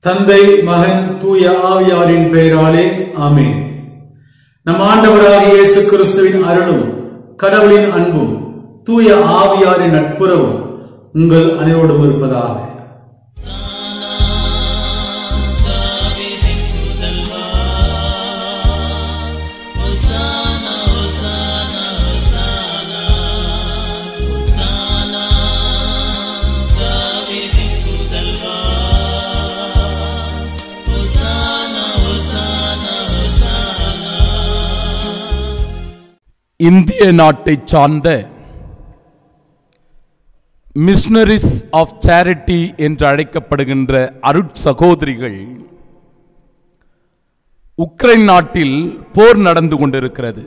தந்தை மகன் தூய ஆவியாரின் பெயராலே ஆமென் நம் ஆண்டவராகிய இயேசு கிறிஸ்துவின் அருளும் கடவுளின் அன்பும் தூய ஆவியாரின் நட்புறவும் உங்கள் அனைவரோடும் இருப்பதாக இந்திய நாட்டைச் சார்ந்த மிஷனரிஸ் ஆஃப் சேரிட்டி என்று அழைக்கப்படுகின்ற அருட்சகோதரிகள் உக்ரைன் நாட்டில் போர் நடந்து கொண்டிருக்கிறது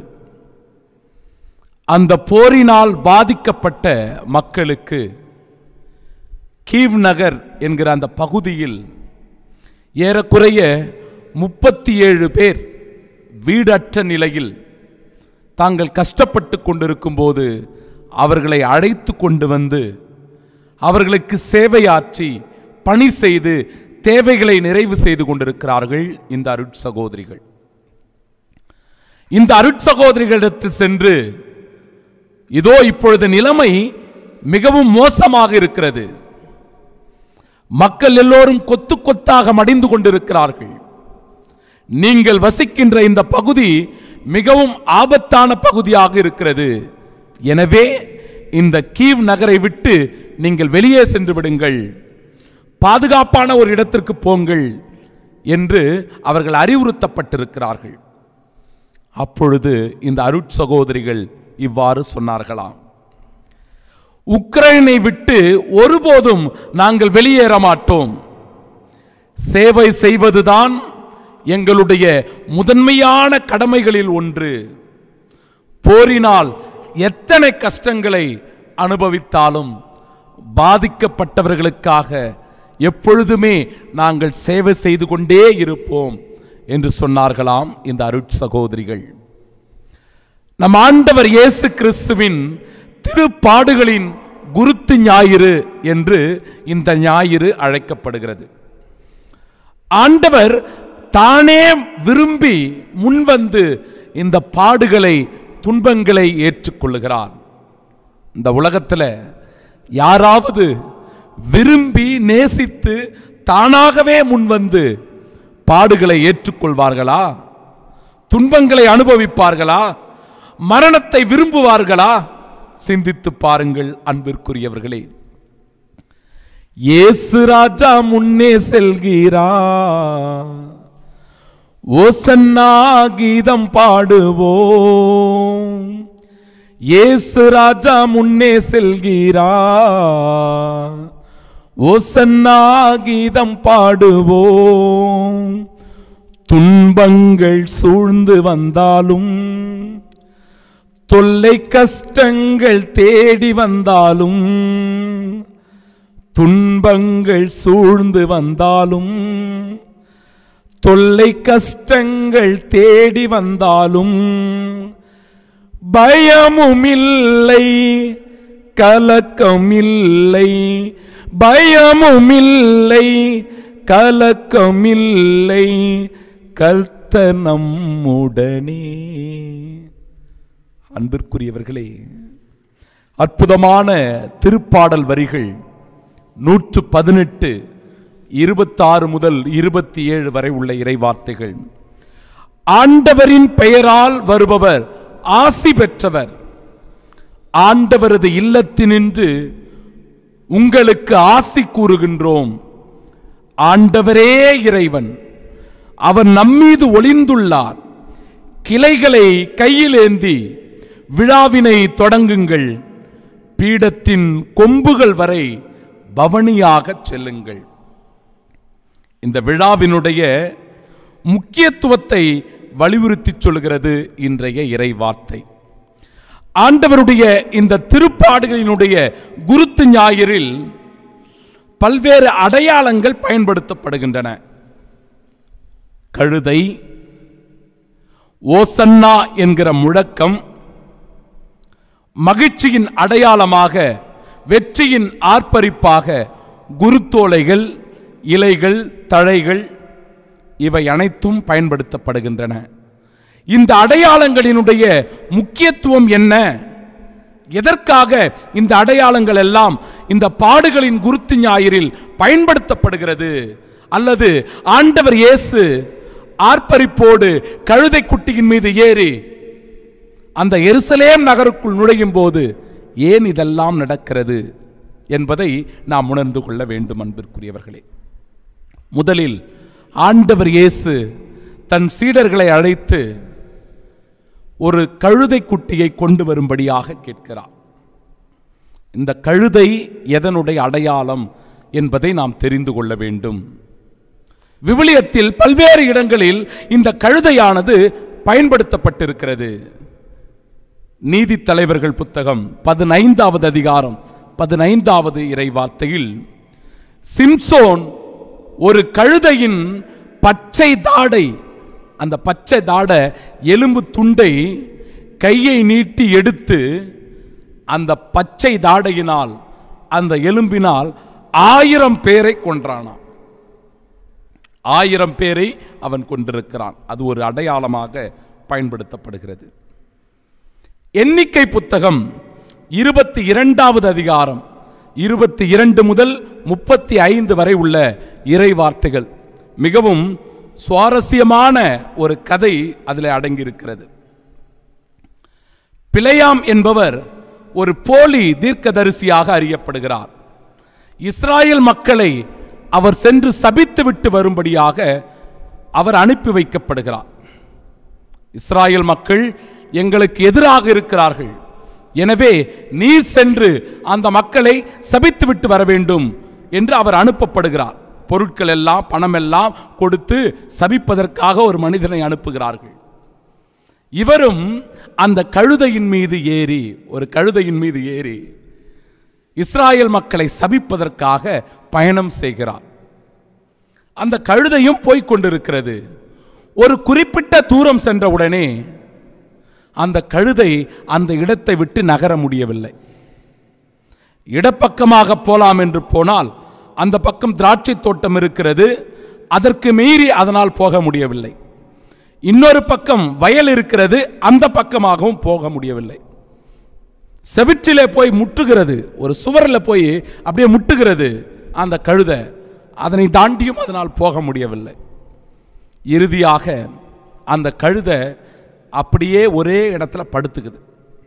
அந்த போரினால் பாதிக்கப்பட்ட மக்களுக்கு கீவ் நகர் என்கிற அந்த பகுதியில் ஏறக்குறைய முப்பத்தி ஏழு பேர் வீடற்ற நிலையில் தாங்கள் கஷ்டப்பட்டு கொண்டிருக்கும் போது அவர்களை அழைத்து கொண்டு வந்து அவர்களுக்கு சேவையாற்றி பணி செய்து தேவைகளை நிறைவு செய்து கொண்டிருக்கிறார்கள் இந்த அருட்சகோதரிகள் இந்த அருட்சகோதரிகளிடத்தில் சென்று இதோ இப்பொழுது நிலைமை மிகவும் மோசமாக இருக்கிறது மக்கள் எல்லோரும் கொத்து கொத்தாக மடிந்து கொண்டிருக்கிறார்கள் நீங்கள் வசிக்கின்ற இந்த பகுதி மிகவும் ஆபத்தான பகுதியாக இருக்கிறது எனவே இந்த கீவ் நகரை விட்டு நீங்கள் வெளியே சென்று விடுங்கள் பாதுகாப்பான ஒரு இடத்திற்கு போங்கள் என்று அவர்கள் அறிவுறுத்தப்பட்டிருக்கிறார்கள் அப்பொழுது இந்த அருட்சகோதரிகள் இவ்வாறு சொன்னார்களாம் உக்ரைனை விட்டு ஒருபோதும் நாங்கள் வெளியேற மாட்டோம் சேவை செய்வதுதான் எங்களுடைய முதன்மையான கடமைகளில் ஒன்று போரினால் எத்தனை கஷ்டங்களை அனுபவித்தாலும் பாதிக்கப்பட்டவர்களுக்காக எப்பொழுதுமே நாங்கள் சேவை செய்து கொண்டே இருப்போம் என்று சொன்னார்களாம் இந்த அருட் சகோதரிகள் நம் ஆண்டவர் இயேசு கிறிஸ்துவின் திருப்பாடுகளின் குருத்து ஞாயிறு என்று இந்த ஞாயிறு அழைக்கப்படுகிறது ஆண்டவர் தானே விரும்பி முன்வந்து இந்த பாடுகளை துன்பங்களை ஏற்றுக்கொள்ளுகிறார் இந்த உலகத்தில் யாராவது விரும்பி நேசித்து தானாகவே முன்வந்து பாடுகளை ஏற்றுக்கொள்வார்களா துன்பங்களை அனுபவிப்பார்களா மரணத்தை விரும்புவார்களா சிந்தித்து பாருங்கள் அன்பிற்குரியவர்களே இயேசு ராஜா முன்னே செல்கிறா ஓசன்னா கீதம் பாடுவோம் இயேசு ராஜா முன்னே செல்கிறா ஓசன்னா கீதம் பாடுவோம் துன்பங்கள் சூழ்ந்து வந்தாலும் தொல்லை கஷ்டங்கள் தேடி வந்தாலும் துன்பங்கள் சூழ்ந்து வந்தாலும் தொல்லை கஷ்டங்கள் தேடி வந்தாலும் பயமுமில்லை கலக்கமில்லை பயமுமில்லை கலக்கமில்லை கர்த்த நம்முடனே அன்பிற்குரியவர்களே அற்புதமான திருப்பாடல் வரிகள் நூற்று பதினெட்டு இருபத்தாறு முதல் இருபத்தி ஏழு வரை உள்ள இறைவார்த்தைகள் ஆண்டவரின் பெயரால் வருபவர் ஆசி பெற்றவர் ஆண்டவரது இல்லத்தினின்று உங்களுக்கு ஆசி கூறுகின்றோம் ஆண்டவரே இறைவன் அவர் நம்மீது ஒளிந்துள்ளார் கிளைகளை கையிலேந்தி விழாவினை தொடங்குங்கள் பீடத்தின் கொம்புகள் வரை பவனியாக செல்லுங்கள் இந்த விழாவினுடைய முக்கியத்துவத்தை வலியுறுத்தி சொல்கிறது இன்றைய இறை வார்த்தை ஆண்டவருடைய இந்த திருப்பாடுகளினுடைய குருத்து ஞாயிறில் பல்வேறு அடையாளங்கள் பயன்படுத்தப்படுகின்றன கழுதை ஓசன்னா என்கிற முழக்கம் மகிழ்ச்சியின் அடையாளமாக வெற்றியின் ஆர்ப்பரிப்பாக குருத்தோலைகள் இலைகள் தழைகள் இவை அனைத்தும் பயன்படுத்தப்படுகின்றன இந்த அடையாளங்களினுடைய முக்கியத்துவம் என்ன எதற்காக இந்த அடையாளங்கள் எல்லாம் இந்த பாடுகளின் குருத்து ஞாயிறில் பயன்படுத்தப்படுகிறது அல்லது ஆண்டவர் இயேசு ஆர்ப்பரிப்போடு கழுதை குட்டியின் மீது ஏறி அந்த எருசலேம் நகருக்குள் நுழையும் போது ஏன் இதெல்லாம் நடக்கிறது என்பதை நாம் உணர்ந்து கொள்ள வேண்டும் அன்பிற்குரியவர்களே முதலில் ஆண்டவர் இயேசு தன் சீடர்களை அழைத்து ஒரு கழுதை குட்டியை கொண்டு வரும்படியாக கேட்கிறார் இந்த கழுதை எதனுடைய அடையாளம் என்பதை நாம் தெரிந்து கொள்ள வேண்டும் விவிலியத்தில் பல்வேறு இடங்களில் இந்த கழுதையானது பயன்படுத்தப்பட்டிருக்கிறது நீதி தலைவர்கள் புத்தகம் பதினைந்தாவது அதிகாரம் பதினைந்தாவது இறைவார்த்தையில் சிம்சோன் ஒரு கழுதையின் பச்சை தாடை அந்த பச்சை தாட எலும்பு துண்டை கையை நீட்டி எடுத்து அந்த பச்சை தாடையினால் அந்த எலும்பினால் ஆயிரம் பேரை கொன்றானாம் ஆயிரம் பேரை அவன் கொண்டிருக்கிறான் அது ஒரு அடையாளமாக பயன்படுத்தப்படுகிறது எண்ணிக்கை புத்தகம் இருபத்தி இரண்டாவது அதிகாரம் இருபத்தி இரண்டு முதல் முப்பத்தி ஐந்து வரை உள்ள இறை வார்த்தைகள் மிகவும் சுவாரஸ்யமான ஒரு கதை அதில் அடங்கியிருக்கிறது பிழையாம் என்பவர் ஒரு போலி தீர்க்கதரிசியாக அறியப்படுகிறார் இஸ்ராயேல் மக்களை அவர் சென்று சபித்து விட்டு வரும்படியாக அவர் அனுப்பி வைக்கப்படுகிறார் இஸ்ராயேல் மக்கள் எங்களுக்கு எதிராக இருக்கிறார்கள் எனவே நீர் சென்று அந்த மக்களை சபித்து விட்டு வர வேண்டும் என்று அவர் அனுப்பப்படுகிறார் பொருட்கள் எல்லாம் பணம் எல்லாம் கொடுத்து சபிப்பதற்காக ஒரு மனிதனை அனுப்புகிறார்கள் இவரும் அந்த கழுதையின் மீது ஏறி ஒரு கழுதையின் மீது ஏறி இஸ்ராயேல் மக்களை சபிப்பதற்காக பயணம் செய்கிறார் அந்த கழுதையும் போய்க் கொண்டிருக்கிறது ஒரு குறிப்பிட்ட தூரம் சென்றவுடனே அந்த கழுதை அந்த இடத்தை விட்டு நகர முடியவில்லை இடப்பக்கமாக போலாம் என்று போனால் அந்த பக்கம் திராட்சை தோட்டம் இருக்கிறது அதற்கு மீறி அதனால் போக முடியவில்லை இன்னொரு பக்கம் வயல் இருக்கிறது அந்த பக்கமாகவும் போக முடியவில்லை செவிற்றிலே போய் முட்டுகிறது ஒரு சுவரில் போய் அப்படியே முட்டுகிறது அந்த கழுதை அதனை தாண்டியும் அதனால் போக முடியவில்லை இறுதியாக அந்த கழுதை அப்படியே ஒரே இடத்துல படுத்துக்குது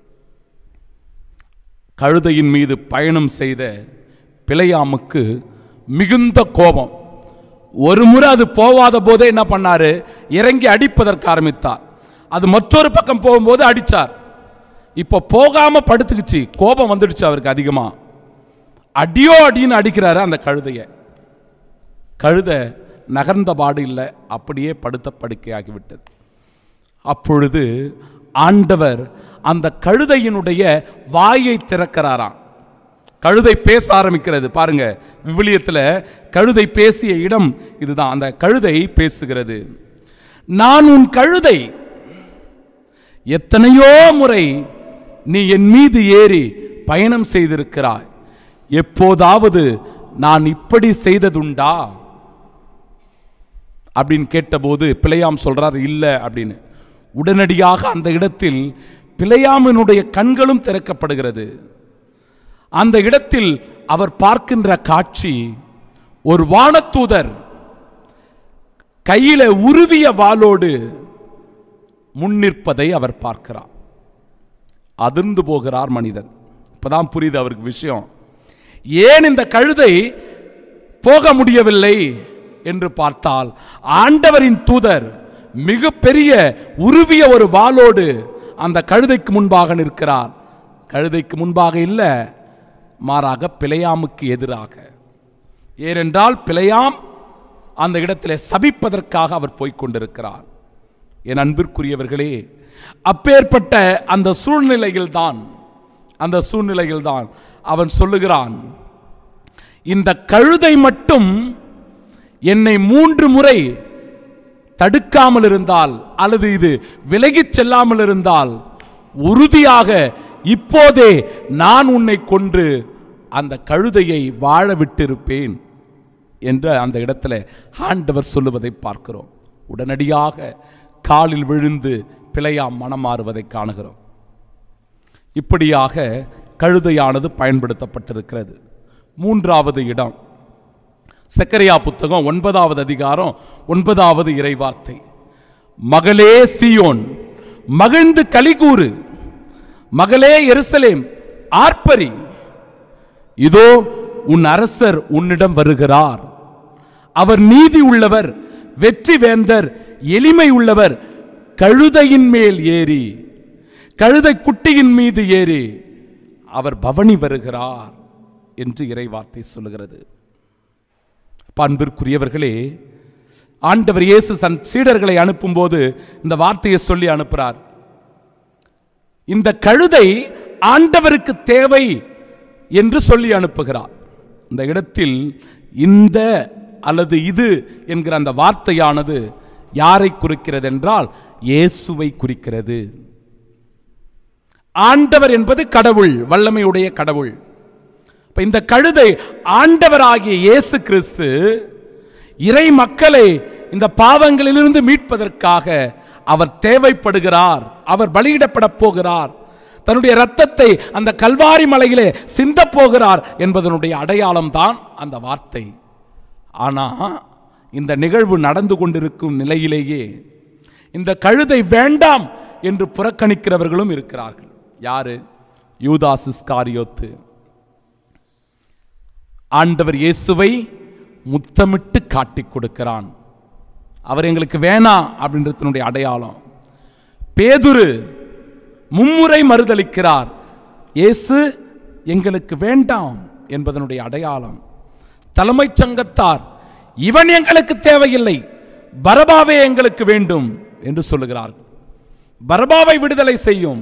கழுதையின் மீது பயணம் செய்த பிழையாமுக்கு மிகுந்த கோபம் ஒரு முறை அது போவாத போதே என்ன பண்ணாரு இறங்கி அடிப்பதற்கு ஆரம்பித்தார் அது மற்றொரு பக்கம் போகும்போது அடிச்சார் இப்போ போகாம படுத்துக்குச்சு கோபம் வந்துடுச்சு அவருக்கு அதிகமா அடியோ அடின்னு அடிக்கிறாரு அந்த கழுதைய கழுதை நகர்ந்த பாடு இல்லை அப்படியே படுத்த படுக்கையாகிவிட்டது அப்பொழுது ஆண்டவர் அந்த கழுதையினுடைய வாயை திறக்கிறாராம் கழுதை பேச ஆரம்பிக்கிறது பாருங்க விவிலியத்தில் கழுதை பேசிய இடம் இதுதான் அந்த கழுதை பேசுகிறது நான் உன் கழுதை எத்தனையோ முறை நீ என் மீது ஏறி பயணம் செய்திருக்கிறாய் எப்போதாவது நான் இப்படி செய்ததுண்டா அப்படின்னு கேட்டபோது பிழையாம் சொல்றார் இல்லை அப்படின்னு உடனடியாக அந்த இடத்தில் பிழையாமினுடைய கண்களும் திறக்கப்படுகிறது அந்த இடத்தில் அவர் பார்க்கின்ற காட்சி ஒரு வானத்தூதர் கையில உருவிய வாளோடு முன்னிற்பதை அவர் பார்க்கிறார் அதிர்ந்து போகிறார் மனிதன் இப்பதான் புரியுது அவருக்கு விஷயம் ஏன் இந்த கழுதை போக முடியவில்லை என்று பார்த்தால் ஆண்டவரின் தூதர் மிகப்பெரிய உருவிய ஒரு வாளோடு அந்த கழுதைக்கு முன்பாக நிற்கிறார் கழுதைக்கு முன்பாக இல்லை மாறாக பிழையாமுக்கு எதிராக ஏனென்றால் பிழையாம் அந்த இடத்திலே சபிப்பதற்காக அவர் போய்க் கொண்டிருக்கிறார் என் அன்பிற்குரியவர்களே அப்பேற்பட்ட அந்த சூழ்நிலையில்தான் அந்த சூழ்நிலையில்தான் அவன் சொல்லுகிறான் இந்த கழுதை மட்டும் என்னை மூன்று முறை தடுக்காமல் இருந்தால் அல்லது இது விலகிச் செல்லாமல் இருந்தால் உறுதியாக இப்போதே நான் உன்னை கொன்று அந்த கழுதையை வாழ விட்டிருப்பேன் என்ற அந்த இடத்துல ஆண்டவர் சொல்லுவதை பார்க்கிறோம் உடனடியாக காலில் விழுந்து பிழையாம் மனம் மாறுவதை காணுகிறோம் இப்படியாக கழுதையானது பயன்படுத்தப்பட்டிருக்கிறது மூன்றாவது இடம் செக்கரியா புத்தகம் ஒன்பதாவது அதிகாரம் ஒன்பதாவது இறைவார்த்தை மகளே சியோன் மகிழ்ந்து கலிகூறு மகளே எருசலேம் ஆர்ப்பரி இதோ உன் அரசர் உன்னிடம் வருகிறார் அவர் நீதி உள்ளவர் வெற்றி வேந்தர் எளிமை உள்ளவர் கழுதையின் மேல் ஏறி கழுதை குட்டியின் மீது ஏறி அவர் பவனி வருகிறார் என்று இறைவார்த்தை சொல்லுகிறது பண்பிற்குரியவர்களே ஆண்டவர் இயேசு தன் சீடர்களை அனுப்பும்போது இந்த வார்த்தையை சொல்லி அனுப்புறார் இந்த கழுதை ஆண்டவருக்கு தேவை என்று சொல்லி அனுப்புகிறார் இந்த இடத்தில் இந்த அல்லது இது என்கிற அந்த வார்த்தையானது யாரை குறிக்கிறது என்றால் இயேசுவை குறிக்கிறது ஆண்டவர் என்பது கடவுள் வல்லமையுடைய கடவுள் இப்ப இந்த கழுதை ஆண்டவராகிய இயேசு கிறிஸ்து இறை மக்களை இந்த பாவங்களிலிருந்து மீட்பதற்காக அவர் தேவைப்படுகிறார் அவர் பலியிடப்பட போகிறார் தன்னுடைய ரத்தத்தை அந்த கல்வாரி மலையிலே சிந்தப் போகிறார் என்பதனுடைய அடையாளம் தான் அந்த வார்த்தை ஆனா இந்த நிகழ்வு நடந்து கொண்டிருக்கும் நிலையிலேயே இந்த கழுதை வேண்டாம் என்று புறக்கணிக்கிறவர்களும் இருக்கிறார்கள் யாரு யூதாஸ் இஸ்காரியோத்து ஆண்டவர் இயேசுவை முத்தமிட்டு காட்டிக் கொடுக்கிறான் அவர் எங்களுக்கு வேணாம் அப்படின்றதனுடைய அடையாளம் பேதுரு மும்முறை மறுதளிக்கிறார் இயேசு எங்களுக்கு வேண்டாம் என்பதனுடைய அடையாளம் தலைமைச் சங்கத்தார் இவன் எங்களுக்கு தேவையில்லை பரபாவே எங்களுக்கு வேண்டும் என்று சொல்லுகிறார்கள் பரபாவை விடுதலை செய்யும்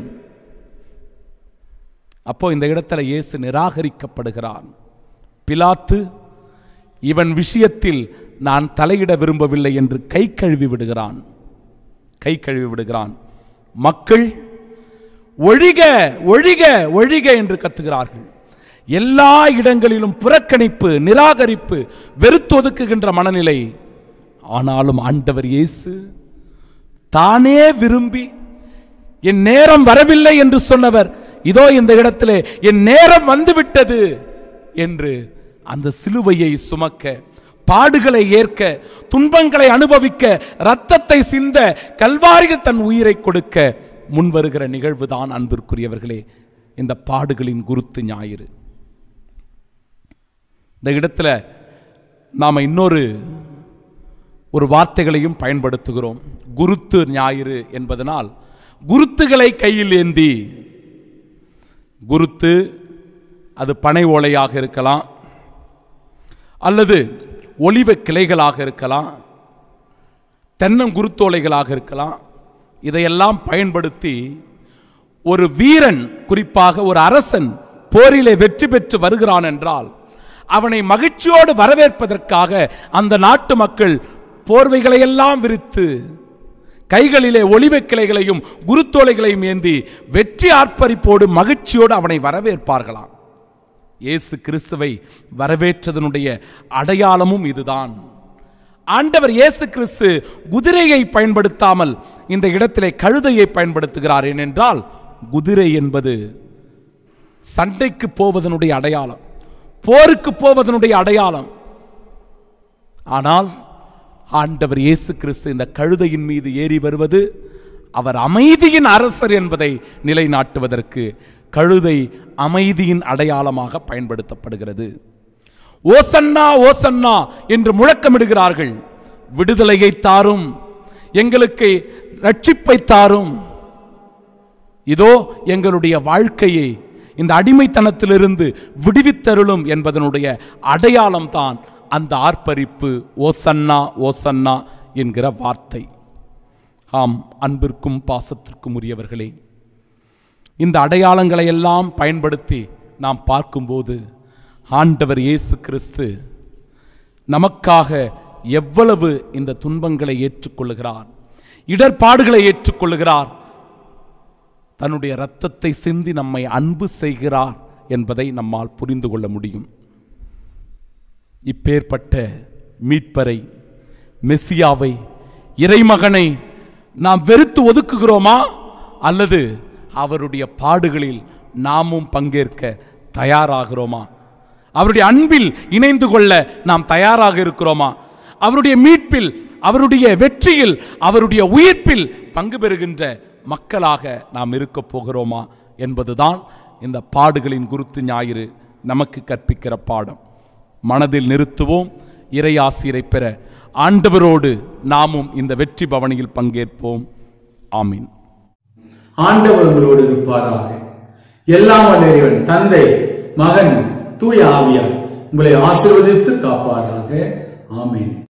அப்போ இந்த இடத்துல இயேசு நிராகரிக்கப்படுகிறான் பிலாத்து இவன் விஷயத்தில் நான் தலையிட விரும்பவில்லை என்று கை கழுவி விடுகிறான் கை கழுவி விடுகிறான் மக்கள் ஒழிக ஒழிக ஒழிக என்று கத்துகிறார்கள் எல்லா இடங்களிலும் புறக்கணிப்பு நிராகரிப்பு வெறுத்தொதுக்குகின்ற மனநிலை ஆனாலும் ஆண்டவர் இயேசு தானே விரும்பி என் நேரம் வரவில்லை என்று சொன்னவர் இதோ இந்த இடத்திலே என் நேரம் வந்துவிட்டது என்று அந்த சிலுவையை சுமக்க பாடுகளை ஏற்க துன்பங்களை அனுபவிக்க ரத்தத்தை சிந்த கல்வாரியில் தன் உயிரை கொடுக்க முன்வருகிற நிகழ்வுதான் அன்பிற்குரியவர்களே இந்த பாடுகளின் குருத்து ஞாயிறு இந்த இடத்துல நாம இன்னொரு ஒரு வார்த்தைகளையும் பயன்படுத்துகிறோம் குருத்து ஞாயிறு என்பதனால் குருத்துகளை கையில் ஏந்தி குருத்து அது பனை ஓலையாக இருக்கலாம் அல்லது ஒலிவ கிளைகளாக இருக்கலாம் தென்னங்குருத்தோலைகளாக இருக்கலாம் இதையெல்லாம் பயன்படுத்தி ஒரு வீரன் குறிப்பாக ஒரு அரசன் போரிலே வெற்றி பெற்று வருகிறான் என்றால் அவனை மகிழ்ச்சியோடு வரவேற்பதற்காக அந்த நாட்டு மக்கள் போர்வைகளை எல்லாம் விரித்து கைகளிலே ஒளிவ கிளைகளையும் குருத்தோலைகளையும் ஏந்தி வெற்றி ஆர்ப்பரிப்போடு மகிழ்ச்சியோடு அவனை வரவேற்பார்களாம் இயேசு கிறிஸ்துவை வரவேற்றதனுடைய அடையாளமும் இதுதான் ஆண்டவர் இயேசு கிறிஸ்து குதிரையை பயன்படுத்தாமல் இந்த இடத்திலே கழுதையை பயன்படுத்துகிறார் ஏனென்றால் குதிரை என்பது சண்டைக்கு போவதனுடைய அடையாளம் போருக்கு போவதனுடைய அடையாளம் ஆனால் ஆண்டவர் இயேசு கிறிஸ்து இந்த கழுதையின் மீது ஏறி வருவது அவர் அமைதியின் அரசர் என்பதை நிலைநாட்டுவதற்கு கழுதை அமைதியின் அடையாளமாக பயன்படுத்தப்படுகிறது ஓசன்னா ஓசன்னா என்று முழக்கமிடுகிறார்கள் விடுதலையை தாரும் எங்களுக்கு ரட்சிப்பை தாரும் இதோ எங்களுடைய வாழ்க்கையை இந்த அடிமைத்தனத்திலிருந்து விடுவித்தருளும் என்பதனுடைய அடையாளம் தான் அந்த ஆர்ப்பரிப்பு ஓசன்னா ஓசன்னா என்கிற வார்த்தை ஆம் அன்பிற்கும் பாசத்திற்கும் உரியவர்களே இந்த அடையாளங்களை எல்லாம் பயன்படுத்தி நாம் பார்க்கும்போது ஆண்டவர் இயேசு கிறிஸ்து நமக்காக எவ்வளவு இந்த துன்பங்களை ஏற்றுக்கொள்ளுகிறார் இடர்பாடுகளை ஏற்றுக்கொள்ளுகிறார் தன்னுடைய இரத்தத்தை சிந்தி நம்மை அன்பு செய்கிறார் என்பதை நம்மால் புரிந்து கொள்ள முடியும் இப்பேற்பட்ட மீட்பரை மெஸ்ஸியாவை இறைமகனை நாம் வெறுத்து ஒதுக்குகிறோமா அல்லது அவருடைய பாடுகளில் நாமும் பங்கேற்க தயாராகிறோமா அவருடைய அன்பில் இணைந்து கொள்ள நாம் தயாராக இருக்கிறோமா அவருடைய மீட்பில் அவருடைய வெற்றியில் அவருடைய உயிர்ப்பில் பங்கு பெறுகின்ற மக்களாக நாம் இருக்கப் போகிறோமா என்பதுதான் இந்த பாடுகளின் குருத்து ஞாயிறு நமக்கு கற்பிக்கிற பாடம் மனதில் நிறுத்துவோம் இறையாசிரை பெற ஆண்டவரோடு நாமும் இந்த வெற்றி பவனியில் பங்கேற்போம் ஆமீன் ஆண்டவர் உங்களோடு இருப்பாராக எல்லாம் வல்ல இறைவன் தந்தை மகன் தூய ஆவியார் உங்களை ஆசீர்வதித்து காப்பாராக ஆமென்